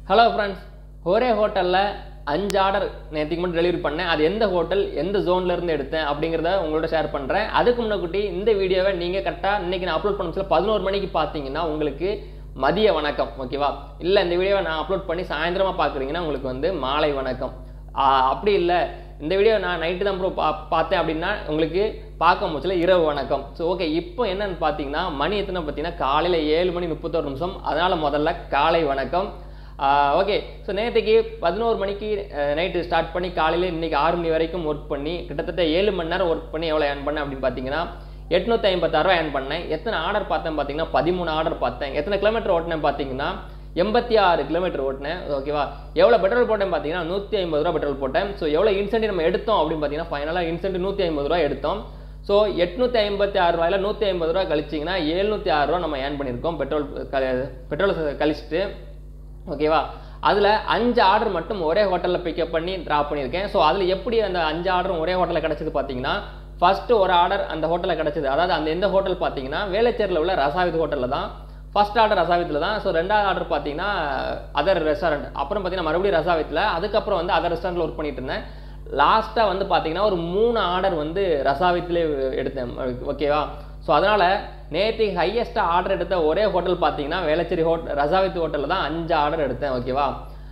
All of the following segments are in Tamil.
ஹலோ ஃப்ரெண்ட்ஸ் ஒரே ஹோட்டலில் அஞ்சு ஆர்டர் நேற்றுக்கு மட்டும் டெலிவரி பண்ணேன் அது எந்த ஹோட்டல் எந்த zone ல இருந்து எடுத்தேன் அப்படிங்கிறத உங்களோட ஷேர் பண்ணுறேன் அதுக்கு முன்னாடி இந்த வீடியோவை நீங்கள் கரெக்டாக இன்றைக்கி நான் அப்லோட் பண்ண சொல்ல பதினோரு மணிக்கு பார்த்தீங்கன்னா உங்களுக்கு மதிய வணக்கம் ஓகேவா இல்லை இந்த வீடியோவை நான் அப்லோட் பண்ணி சாயந்தரமா பார்க்குறீங்கன்னா உங்களுக்கு வந்து மாலை வணக்கம் ஆஹ் அப்படி இல்லை இந்த வீடியோ நான் நைட்டு தான் ப்ரோ பா பார்த்தேன் அப்படின்னா உங்களுக்கு பார்க்க முடிச்சல இரவு வணக்கம் ஸோ ஓகே இப்போ என்னன்னு பார்த்தீங்கன்னா மணி எத்தனை பார்த்தீங்கன்னா காலையில் ஏழு மணி முப்பத்தோரு நிமிஷம் அதனால் முதல்ல காலை வணக்கம் ஓகே ஸோ நேற்றுக்கு பதினோரு மணிக்கு நைட்டு ஸ்டார்ட் பண்ணி காலையில் இன்றைக்கி ஆறு மணி வரைக்கும் ஒர்க் பண்ணி கிட்டத்தட்ட ஏழு மணி நேரம் ஒர்க் பண்ணி எவ்வளோ ஏர்ன் பண்ணேன் அப்படின்னு பார்த்தீங்கன்னா எட்நூற்றி ஐம்பத்தாறுரூவா ஏர்ன் பண்ணேன் எத்தனை ஆர்டர் பார்த்தேன் பார்த்தீங்கன்னா பதிமூணு ஆர்டர் பார்த்தேன் எத்தனை கிலோமீட்டர் ஓட்டினேன் பார்த்தீங்கன்னா எண்பத்தி ஆறு கிலோமீட்டர் ஓட்டினேன் ஓகேவா எவ்வளோ பெட்ரோல் போட்டேன் பார்த்தீங்கன்னா நூற்றி ஐம்பது ரூபா பெட்ரோல் போட்டேன் ஸோ எவ்வளோ இன்சென்டிவ் நம்ம எடுத்தோம் அப்படின்னு பார்த்தீங்கன்னா ஃபைனலாக இன்சென்டிவ் நூற்றி ஐம்பது ரூபா எடுத்தோம் ஸோ எட்நூற்றி ஐம்பத்தி ஆறு ரூபாயில் நூற்றி ஐம்பது ரூபா கழிச்சிங்கன்னா எழுநூற்றி ஆறு ரூபா நம்ம ஏர்ன் பண்ணியிருக்கோம் பெட்ரோல் பெட்ரோல் கழிச்சிட்டு ஓகேவா அதில் அஞ்சு ஆர்டர் மட்டும் ஒரே ஹோட்டலில் பிக்கப் பண்ணி ட்ராப் பண்ணியிருக்கேன் ஸோ அதில் எப்படி அந்த அஞ்சு ஆர்டரும் ஒரே ஹோட்டலில் கிடச்சது பார்த்தீங்கன்னா ஃபஸ்ட்டு ஒரு ஆர்டர் அந்த ஹோட்டலில் கிடச்சது அதாவது அந்த எந்த ஹோட்டல் பார்த்தீங்கன்னா வேலைச்சேரில் உள்ள ரசாவித் ஹோட்டலில் தான் ஃபர்ஸ்ட் ஆர்டர் ரசாவித்தில் தான் ஸோ ரெண்டாவது ஆர்டர் பார்த்தீங்கன்னா அதர் ரெஸ்டாரண்ட் அப்புறம் பார்த்தீங்கன்னா மறுபடியும் ரசாவித்தில் அதுக்கப்புறம் வந்து அதர் ரெஸ்டாரண்ட்டில் ஒர்க் பண்ணிட்டு இருந்தேன் லாஸ்ட்டாக வந்து பார்த்தீங்கன்னா ஒரு மூணு ஆர்டர் வந்து ரசாவித்திலே எடுத்தேன் ஓகேவா ஸோ அதனால் நேற்றுக்கு ஹையஸ்ட்டாக ஆர்டர் எடுத்த ஒரே ஹோட்டல் பார்த்தீங்கன்னா வேளச்சேரி ஹோட் ரசாவித் ஹோட்டலில் தான் அஞ்சு ஆர்டர் எடுத்தேன் ஓகேவா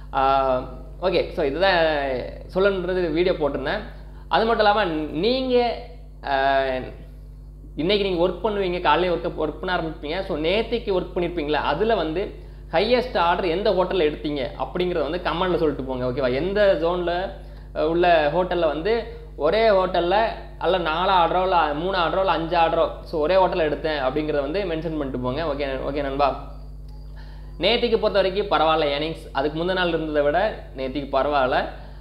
ஓகே ஸோ இதுதான் சொல்லணுன்றது வீடியோ போட்டிருந்தேன் அது மட்டும் இல்லாமல் நீங்கள் இன்றைக்கி நீங்கள் ஒர்க் பண்ணுவீங்க காலையில் ஒர்க் ஒர்க் பண்ண ஆரம்பிப்பீங்க ஸோ நேற்றுக்கு ஒர்க் பண்ணியிருப்பீங்களா அதில் வந்து ஹையஸ்ட் ஆர்டர் எந்த ஹோட்டலில் எடுத்தீங்க அப்படிங்கிறத வந்து கமெண்டில் சொல்லிட்டு போங்க ஓகேவா எந்த ஜோனில் உள்ள ஹோட்டலில் வந்து ஒரே ஹோட்டலில் அல்ல நாலு ஆர்டரோ இல்லை மூணு ஆர்டரோ இல்லை அஞ்சு ஆர்டரோ ஸோ ஒரே ஹோட்டலில் எடுத்தேன் அப்படிங்கிறத வந்து மென்ஷன் பண்ணிட்டு போங்க ஓகே ஓகே நண்பா நேத்திக்கு பொறுத்த வரைக்கும் பரவாயில்ல ஏர்னிங்ஸ் அதுக்கு முந்தின நாள் இருந்ததை விட நேத்திக்கு பரவாயில்ல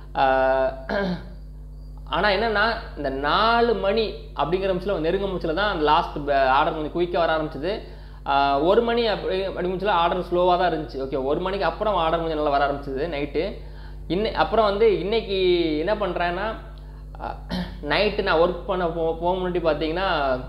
ஆனால் என்னென்னா இந்த நாலு மணி அப்படிங்கிற நிமிஷத்தில் நெருங்க முடிச்சில் தான் அந்த லாஸ்ட் ஆர்டர் கொஞ்சம் குயிக்காக வர ஆரம்பிச்சது ஒரு மணி அப்படி அப்படி முடிச்சில் ஆர்டர் ஸ்லோவாக தான் இருந்துச்சு ஓகே ஒரு மணிக்கு அப்புறம் ஆர்டர் கொஞ்சம் நல்லா வர ஆரம்பிச்சது நைட்டு இன்னை அப்புறம் வந்து இன்னைக்கு என்ன பண்ணுறேன்னா நைட்டு நான் ஒர்க் பண்ண போ போக முன்னாடி பார்த்தீங்கன்னா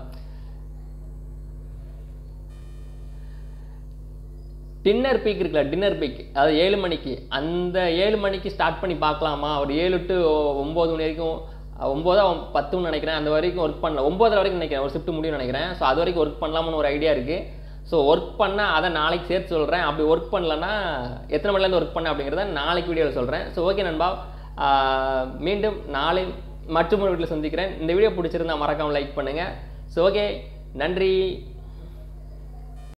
டின்னர் பீக் இருக்குல்ல டின்னர் பீக் அதாவது ஏழு மணிக்கு அந்த ஏழு மணிக்கு ஸ்டார்ட் பண்ணி பார்க்கலாமா ஒரு ஏழு டு ஒம்பது மணி வரைக்கும் ஒம்போதா பத்துன்னு நினைக்கிறேன் அந்த வரைக்கும் ஒர்க் பண்ணல ஒம்போதரை வரைக்கும் நினைக்கிறேன் ஒரு ஷிஃப்ட் முடியும் நினைக்கிறேன் ஸோ அது வரைக்கும் ஒர்க் பண்ணலாம்னு ஒரு ஐடியா இருக்குது ஸோ ஒர்க் பண்ணால் அதை நாளைக்கு சேர்த்து சொல்கிறேன் அப்படி ஒர்க் பண்ணலன்னா எத்தனை மணிலேருந்து ஒர்க் பண்ண அப்படிங்கிறத நாளைக்கு வீடியோவில் சொல்கிறேன் ஸோ ஓகே நண்பா மீண்டும் நாளை மற்றும் ஒரு வீட்டில் சந்திக்கிறேன் இந்த வீடியோ பிடிச்சிருந்தா மறக்காமல் லைக் பண்ணுங்கள் ஸோ ஓகே நன்றி